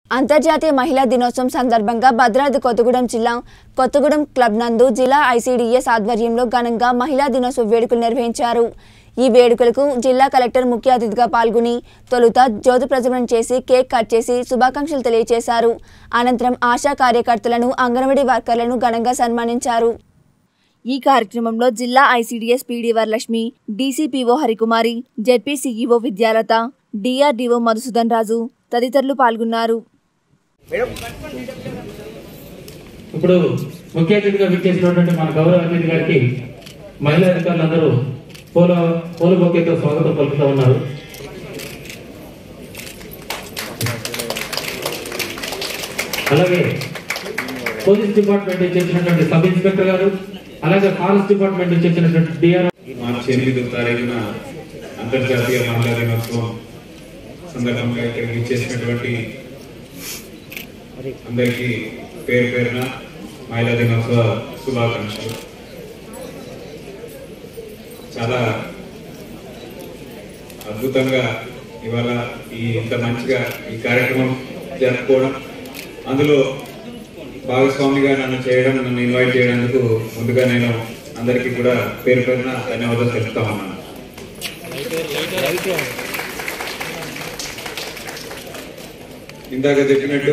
అంతర్జాతీయ మహిళా దినోత్సవం సందర్భంగా భద్రాద్రి కొత్తగూడెం జిల్లా కొత్తగూడెం క్లబ్ నందు జిల్లా ఐసీడీఎస్ ఆధ్వర్యంలో ఘనంగా మహిళా దినోత్సవ వేడుకలు నిర్వహించారు ఈ వేడుకలకు జిల్లా కలెక్టర్ ముఖ్య అతిథిగా పాల్గొని తొలుత జ్యోతి ప్రజ్వలన చేసి కేక్ కట్ చేసి శుభాకాంక్షలు తెలియజేశారు అనంతరం ఆశా కార్యకర్తలను అంగన్వాడీ వర్కర్లను ఘనంగా సన్మానించారు ఈ కార్యక్రమంలో జిల్లా ICDS PD Varalakshmi DCPO Harikumari ZP CEO Vidyalatha DRDO Madhusudan Raju తదితరులు పాల్గొన్నారు ఇప్పుడు ముఖ్య అతిథిగా విచ్చేసినటువంటి మన గౌరవ అతిథి గారికి మహిళా అధికారులందరూ పూల పూల బొకేతో స్వాగతం పలుకుతూ ఉన్నారు అలాగే పోలీస్ డిపార్ట్మెంట్ నుంచి వచ్చినటువంటి సబ్ ఇన్స్పెక్టర్ గారు అలాగే ఫారెస్ట్ డిపార్ట్మెంట్ నుంచి వచ్చినటువంటి డిఆర్ మార్చి ఎనిమిదో తారీఖున అంతర్జాతీయ మహిళా దినోత్సవం సందర్భంగా ఇక్కడికి ఇచ్చేసినటువంటి అందరికీ పేరు పేరున మహిళా దినోత్సవ శుభాకాంక్షలు చాలా అద్భుతంగా ఇవాళ ఈ ఇంత మంచిగా ఈ కార్యక్రమం జరుపుకోవడం అందులో భాగస్వామిగా నన్ను చేయడం నన్ను ఇన్వైట్ చేయడానికి ముందుగా నేను అందరికీ కూడా పేరు పేరున ధన్యవాదాలు తెలుపుతా ఉన్నాను ఇందాక చెప్పినట్టు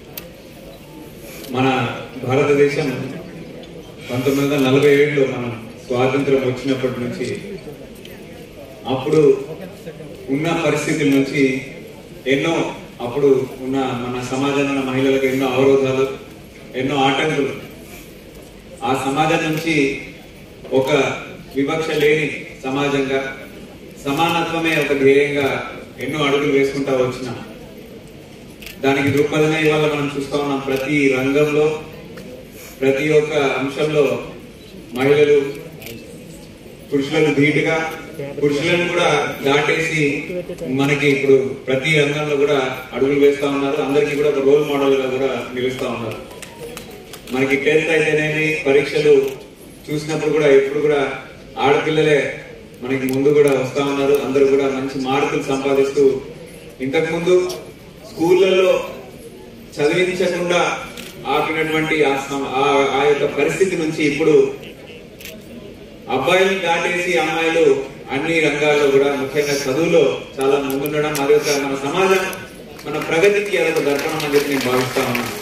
మన భారతదేశం పంతొమ్మిది వందల నలభై ఏడులో మనం స్వాతంత్రం వచ్చినప్పటి నుంచి అప్పుడు ఉన్న పరిస్థితుల నుంచి ఎన్నో అప్పుడు ఉన్న మన సమాజంలో ఉన్న మహిళలకు ఎన్నో అవరోధాలు ఎన్నో ఆటంకులు ఆ సమాజం నుంచి ఒక వివక్ష లేని సమాజంగా సమానత్వమే ఒక ధ్యేయంగా ఎన్నో అడుగులు వేసుకుంటా వచ్చినాం దానికి దృక్పథమే ఇవాళ మనం చూస్తా ఉన్నాం ప్రతి రంగంలో ప్రతి ఒక్క అంశంలో మహిళలు పురుషులను ధీటుగా పురుషులను కూడా దాటేసి మనకి ఇప్పుడు ప్రతి రంగంలో కూడా అడుగులు వేస్తా ఉన్నారు అందరికీ కూడా ఒక రోల్ మోడల్ గా కూడా నిలుస్తా ఉన్నారు మనకి టెన్త్ అయితేనేమి పరీక్షలు చూసినప్పుడు కూడా ఎప్పుడు కూడా ఆడపిల్లలే మనకి ముందు కూడా వస్తా ఉన్నారు అందరూ కూడా మంచి మార్కులు సంపాదిస్తూ ఇంతకు ముందు స్కూళ్ళలో చదివించకుండా ఆపినటువంటి ఆ సమ- ఆ- ఆ యొక్క పరిస్థితి నుంచి ఇప్పుడు అబ్బాయిలు దాటేసి అమ్మాయిలు అన్ని రంగాల్లో కూడా ముఖ్యంగా చదువులో చాలా ముందుండడం మరి ఒక మన సమాజం మన ప్రగతికి అదొక దర్పణం అని చెప్పి నేను భావిస్తా ఉన్నాను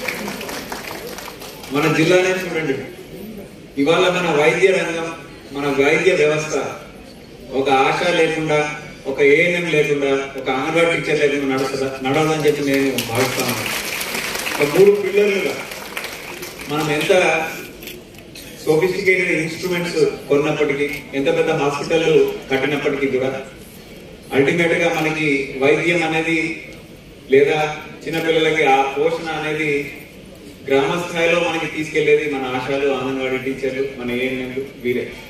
మన జిల్లానే చూడండి ఇవాళ మన వైద్య రంగం మన వైద్య వ్యవస్థ ఒక ఆశ లేకుండా ఒక ఏఎన్ఎం లేకుండా ఒక అంగన్వాడీ టీచర్ లేకుండా నడుస్తుందా నడవదని చెప్పి నేను భావిస్తా ఉన్నాను ఒక మూడు పిల్లలుగా మనం ఎంత సోఫిస్టికేటెడ్ ఇన్స్ట్రుమెంట్స్ కొన్నప్పటికీ ఎంత పెద్ద హాస్పిటల్ కట్టినప్పటికీ కూడా అల్టిమేట్ గా మనకి వైద్యం అనేది లేదా చిన్నపిల్లలకి ఆ పోషణ అనేది గ్రామ స్థాయిలో మనకి తీసుకెళ్లేది మన ఆశాలు అంగన్వాడీ టీచర్లు మన ఏఎన్ఎంలు వీరే